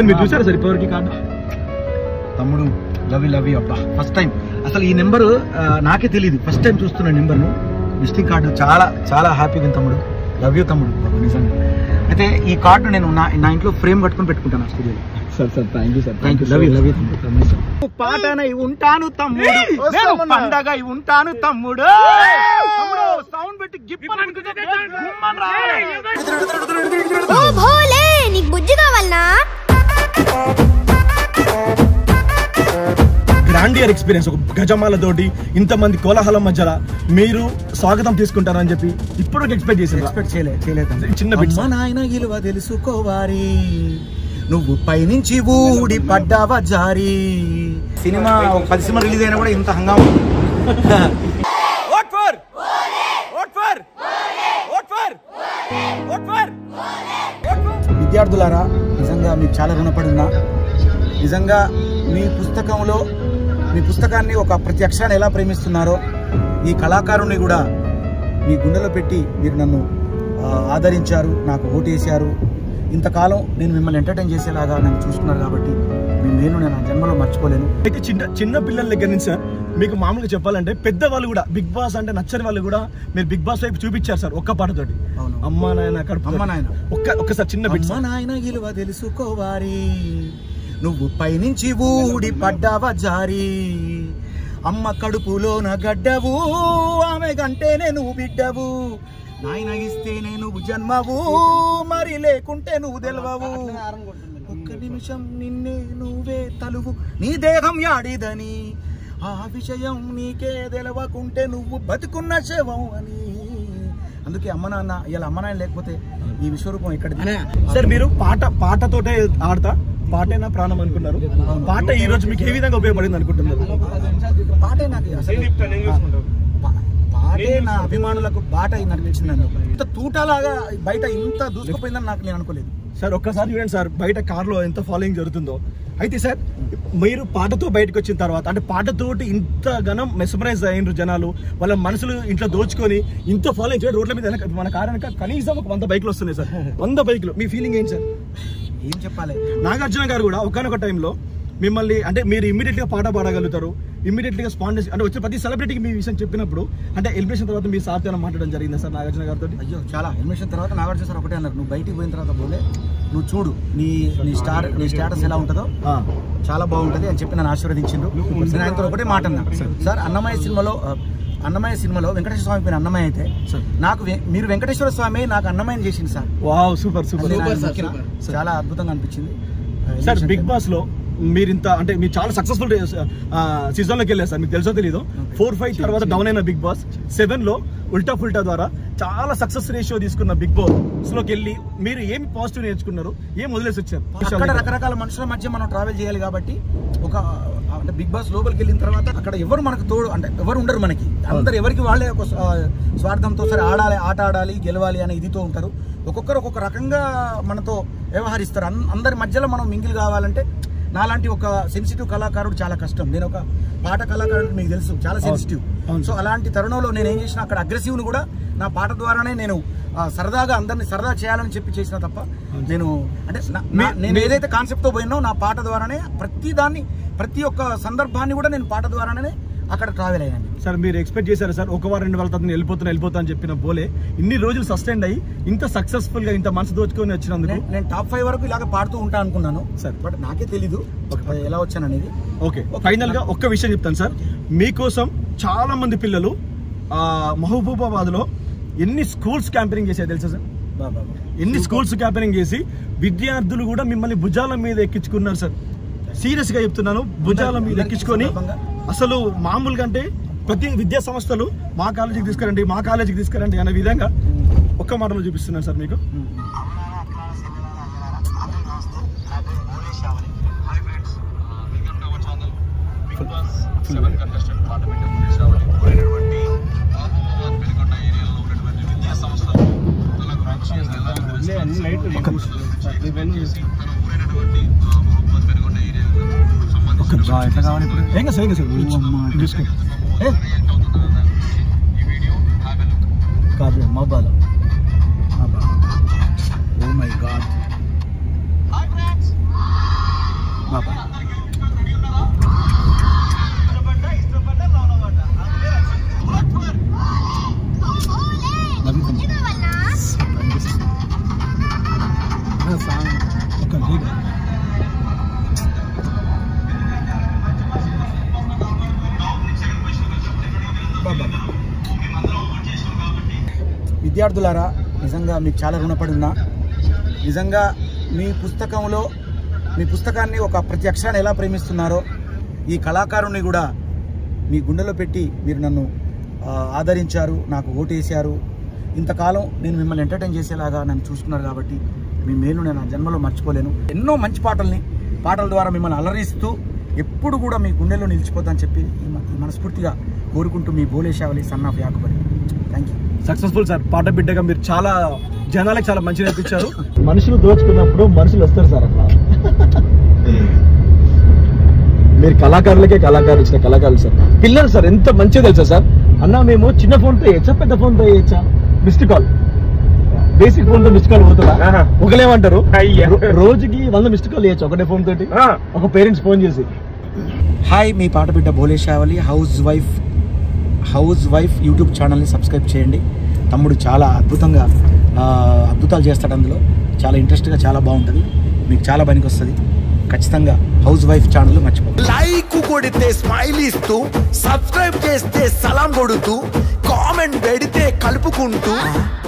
మీరు చూసారా సార్ ఇప్పటివరకు కార్డు తమ్ముడు లవ్ లవ్ అబ్బా ఫస్ట్ టైం అసలు ఈ నెంబర్ నాకే తెలియదు ఫస్ట్ టైం చూస్తున్న నెంబర్ను విజిటింగ్ కార్డు చాలా చాలా హ్యాపీగా ఉంది తమ్ముడు లవ్ యూ తమ్ముడు బాబా, నిజంగా అయితే ఈ కార్డు నేను నా నా ఇంట్లో ఫ్రేమ్ కట్టుకొని పెట్టుకుంటాను ఆ స్టూడియోలో sir sir thank you sir thank you love you love you తమ్ముడు పాటనై ఉంటాను తమ్ముడు నేను పండగ ఉంటాను తమ్ముడు తమ్ముడు సౌండ్ పెట్టి గిప్పని అనుకుంటే గుమ్మని రావాలి. ఓ భోలే నీకు బుజ్జి కావాలనా గ్రాండియర్ ఎక్స్పీరియన్స్ ఒక గజమాలతోటి ఇంతమంది కోలాహలం మధ్యలో మీరు స్వాగతం తీసుకుంటారని చెప్పి ఇప్పుడు ఎక్స్పెక్ట్ చేశారు ఎక్స్పెక్ట్ చేయలే చేయలేదు చిన్న bits. అమ్మ నాయన విలువ తెలుసుకోవారి నువ్వు పైనుంచి ఊడి పడ్డావా జారి సినిమా ఒక పది సినిమా రిలీజ్ అయినా కూడా ఇంత హంగామా విద్యార్థులారా నిజంగా మీకు చాలా రుణపడి ఉన్నా నిజంగా మీ పుస్తకంలో మీ పుస్తకాన్ని ఒక ప్రతి అక్షరాన్ని ఎలా ప్రేమిస్తున్నారో ఈ కళాకారుణ్ణి కూడా మీ గుండెలో పెట్టి మీరు నన్ను ఆ, ఆదరించారు నాకు ఓటేశారు ఇంతకాలం నేను మిమ్మల్ని ఎంటర్టైన్ చేసేలాగా నన్ను చూసుకున్నారు కాబట్టి మీ నేను నేను ఆ జన్మలో మర్చిపోలేను అయితే చిన్న చిన్న పిల్లల దగ్గర నుంచి సార్ మీకు మామూలుగా చెప్పాలంటే పెద్ద వాళ్ళు కూడా బిగ్ బాస్ అంటే నచ్చని వాళ్ళు కూడా మీరు బిగ్ బాస్ వైపు చూపించారు సార్ ఒక్క పాటతోటి అవును. అమ్మ నాయన కడుపు అమ్మ నాయన. ఒక్క ఒక్కసారి చిన్న బిట్ అమ్మ నాయన విలువ తెలుసుకోవారి నువ్వు పైనుంచి ఊడి పడ్డావా జారి అమ్మ కడుపులోన గడ్డవు ఆమె గంటేనే నువ్వు బిడ్డవు నాయన ఇస్తేనే నువ్వు జన్మవు మరి లేకుంటే నువ్వు తెలవవు ఒక్క నిమిషం నిన్నే నువ్వే తలువు నీ దేహం యాడిదని ఆ విషయం నీకే తెలవకుంటే నువ్వు బతుకున్న శవం అని అందుకే అమ్మ నాన్న ఇలా అమ్మ నాన్న లేకపోతే ఈ విశ్వరూపం ఇక్కడ సార్ మీరు పాట పాటతోటే ఆడతా పాటేనా ప్రాణం అనుకున్నారు పాట ఈ రోజు మీకు ఏ విధంగా ఉపయోగపడింది అనుకుంటున్నారు పాటే నాకు అసలు పా- పాటే నా అభిమానులకు బాట అయి నడిపించింది నన్ను ఇంత తూటలాగా బయట ఇంత దూసుకుపోయిందని నాకు నేను అనుకోలేదు సార్ ఒక్కసారి చూడండి సార్ బయట కార్లో ఎంత ఫాలోయింగ్ జరుగుతుందో అయితే సార్ మీరు పాటతో బయటకు వచ్చిన తర్వాత అంటే పాటతోటి ఇంత ఘనం మెస్మరైజ్ అయినరు జనాలు వాళ్ళ మనసులు ఇంట్లో దోచుకొని ఇంత ఫాలోయింగ్ చేయడం రోడ్ల మీద వెనక- మన కారు వెనక కనీసం ఒక వంద బైక్లు వస్తున్నాయి సార్ వంద బైక్లు మీ ఫీలింగ్ ఏంటి సార్ ఏం చెప్పాలి నాగార్జున గారు కూడా ఒకనొక టైంలో మిమ్మల్ని అంటే మీరు ఇమ్మీడియట్ గా పాట పాడగలుగుతారు ఇమ్మీడియట్ గా స్పాండెన్స్ అంటే వచ్చిన ప్రతి సెలబ్రిటీకి మీ విషయం చెప్పినప్పుడు అంటే ఎలిమినేషన్ తర్వాత మీ సాధ్యం మాట్లాడడం జరిగిందా సార్ నాగార్జున గారితో అయ్యో చాలా ఎలిమినేషన్ తర్వాత నాగార్జున సార్ ఒకటే అన్నారు నువ్వు బయటికి పోయిన తర్వాత పోలే నువ్వు చూడు నీ నీ స్టార్ నీ స్టేటస్ ఎలా ఉంటుందో చాలా బాగుంటది అని చెప్పి నన్ను ఆశీర్వదించిండు నేను ఆయనతో ఒకటే మాట అన్నా సార్ అన్నమయ్య సినిమాలో ఆ, అన్నమయ్య సినిమాలో వెంకటేశ్వర స్వామి పేరు అన్నమయ్య అయితే సార్. నాకు వె- మీరు వెంకటేశ్వర స్వామి నాకు అన్నమయ్యని చేసింది సార్ వావ్ సూపర్ సూపర్ అది నేను మొక్కిన. చాలా అద్భుతంగా అనిపించింది సార్ బిగ్ బాస్ లో మీరు ఇంత అంటే మీరు చాలా సక్సెస్ఫుల్ సీజన్ లోకి వెళ్ళారు సార్ మీకు తెలుసో తెలీదు ఫోర్ ఫైవ్ తర్వాత డౌన్ అయిన బిగ్ బాస్ సెవెన్ లో ఉల్టా ఫుల్టా ద్వారా చాలా సక్సెస్ రేషియో తీసుకున్న బిగ్ బాస్ లోకి వెళ్ళి మీరు ఏమి పాజిటివ్ నేర్చుకున్నారు ఏం వదిలేసి అక్కడ వచ్చారు రకరకాల మనుషుల మధ్య మనం ట్రావెల్ చేయాలి కాబట్టి ఒక అంటే బిగ్ బాస్ లోపలికి వెళ్ళిన తర్వాత అక్కడ ఎవరు మనకు తోడు అంటే ఎవరు ఉండరు మనకి అందరు ఎవరికి వాళ్ళే ఒక స్వా- స్వార్థంతో సరే ఆడాలి ఆట ఆడాలి గెలవాలి అనే ఇదితో ఉంటారు ఒక్కొక్కరు ఒక్కొక్క రకంగా మనతో వ్యవహరిస్తారు అన్- అందరి మధ్యలో మనం మింగిల్ కావాలంటే నాలాంటి ఒక సెన్సిటివ్ కళాకారుడు చాలా కష్టం నేను ఒక పాట కళాకారుడు మీకు తెలుసు చాలా సెన్సిటివ్ అవును. సో అలాంటి తరుణంలో నేను ఏం చేసిన అక్కడ అగ్రెసివ్ను కూడా నా పాట ద్వారానే నేను ఆ, సరదాగా అందరిని సరదా చేయాలని చెప్పి చేసిన తప్ప నేను అంటే నా- నా- నేను ఏదైతే కాన్సెప్ట్ తో పోయినో నా పాట ద్వారానే ప్రతి దాన్ని ప్రతి ఒక్క సందర్భాన్ని కూడా నేను పాట ద్వారానే అక్కడ ట్రావెల్ అయ్యాను సార్ మీరు ఎక్స్పెక్ట్ చేశారు సార్ ఒక వారం రెండు వాళ్ళ తర్వాత నేను వెళ్ళిపోతున్నా వెళ్ళిపోతా అని చెప్పిన బోలే ఇన్ని రోజులు సస్టైన్ అయ్యి ఇంత సక్సెస్ఫుల్ గా ఇంత మనసు దోచుకొని వచ్చినందుకు నేను- నేను టాప్ ఫైవ్ వరకు ఇలాగ పాడుతూ ఉంటా అనుకున్నాను సరే. బట్ నాకే తెలీదు ఎలా వచ్చాను అనేది ఓకే ఫైనల్ గా ఒక్క విషయం చెప్తాను సార్ మీకోసం చాలా మంది పిల్లలు ఆ, మహబూబాబాద్ లో ఎన్ని స్కూల్స్ క్యాంపెనింగ్ చేశారు తెలుసా సార్ బాబా ఎన్ని స్కూల్స్ క్యాంపెనింగ్ చేసి విద్యార్థులు కూడా మిమ్మల్ని భుజాల మీద ఎక్కించుకున్నారు సార్ సీరియస్ గా చెప్తున్నాను భుజాల మీద ఎక్కించుకొని అసలు మామూలుగా అంటే ప్రతి విద్యా సంస్థలు మా కాలేజీకి తీసుకురండి మా కాలేజీకి తీసుకురండి అనే విధంగా ఒక్క మాటలో చూపిస్తున్నాను సార్ మీకు ఒక్క నిమిషం. ఎట్లా కావాలి ఇప్పుడు ఏం కాదు సార్, ఏం కాదు సార్ చూసుకో ఏ? కాదు mobile oh my god hi friends welcome to my channel ఈరోజు మనం చూపించబోయే వీడియో ట్రావెల్ గురించి. సో ఈ వీడియో ట్రావెల్ బాబా నవ్వుతుంది. కనిపిస్తుంది. ఆ సాంగ్ ఒక లీడ్. బాబా. విద్యార్థులారా నిజంగా మీకు చాలా రుణపడి ఉన్నా నిజంగా మీ పుస్తకంలో మీ పుస్తకాన్ని ఒక ప్రతి అక్షరాన్ని ఎలా ప్రేమిస్తున్నారో ఈ కళాకారుని కూడా మీ గుండెలో పెట్టి మీరు నన్ను ఆ, ఆదరించారు నాకు ఓటేశారు ఇంతకాలం నేను మిమ్మల్ని ఎంటర్టైన్ చేసేలాగా నన్ను చూసుకున్నారు కాబట్టి మీ మేలు నేను నా జన్మలో మర్చిపోలేను ఎన్నో మంచి పాటల్ని పాటల ద్వారా మిమ్మల్ని అలరిస్తూ ఎప్పుడు కూడా మీ గుండెలో నిలిచిపోతానని చెప్పి ఈ మ- ఈ మనస్ఫూర్తిగా కోరుకుంటూ మీ బోలేశావలి సన్ ఆఫ్ యాకబడి థ్యాంక్ యూ సక్సెస్ఫుల్ సార్ పాట బిడ్డగా మీరు చాలా జనాలకు చాలా మంచి నేర్పించారు మనుషులు దోచుకున్నప్పుడు మనుషులు వస్తారు సార్ అట్లా మీరు కళాకారులకే కళాకారులు ఇచ్చిన కళాకారులు సార్ పిల్లలు సార్ ఎంత మంచిగా తెలుసా సార్ అన్న మేము చిన్న ఫోన్ తో వేయచ్చా పెద్ద ఫోన్ తో వేయచ్చా మిస్డ్ కాల్ బేసిక్ ఫోన్ తో మిస్డ్ కాల్ పోతుందా ఆహా. ఒకలేమంటారు అయ్యా. రో- రోజుకి వంద మిస్డ్ కాల్ వేయచ్చు ఒకటే ఫోన్ తోటి ఆ. ఒక పేరెంట్స్ ఫోన్ చేసి హాయ్ మీ పాట బిడ్డ Bholeshavali housewife housewife YouTube ఛానల్ని సబ్స్క్రైబ్ చేయండి తమ్ముడు చాలా అద్భుతంగా ఆ, అద్భుతాలు చేస్తాడు అందులో చాలా ఇంట్రెస్ట్గా చాలా బాగుంటుంది మీకు చాలా పనికి వస్తుంది ఖచ్చితంగా హౌస్ వైఫ్ ఛానల్ మర్చిపోకండి లైక్ కొడితే స్మైల్ ఇస్తూ సబ్స్క్రైబ్ చేస్తే సలాం కొడుతూ కామెంట్ పెడితే కలుపుకుంటూ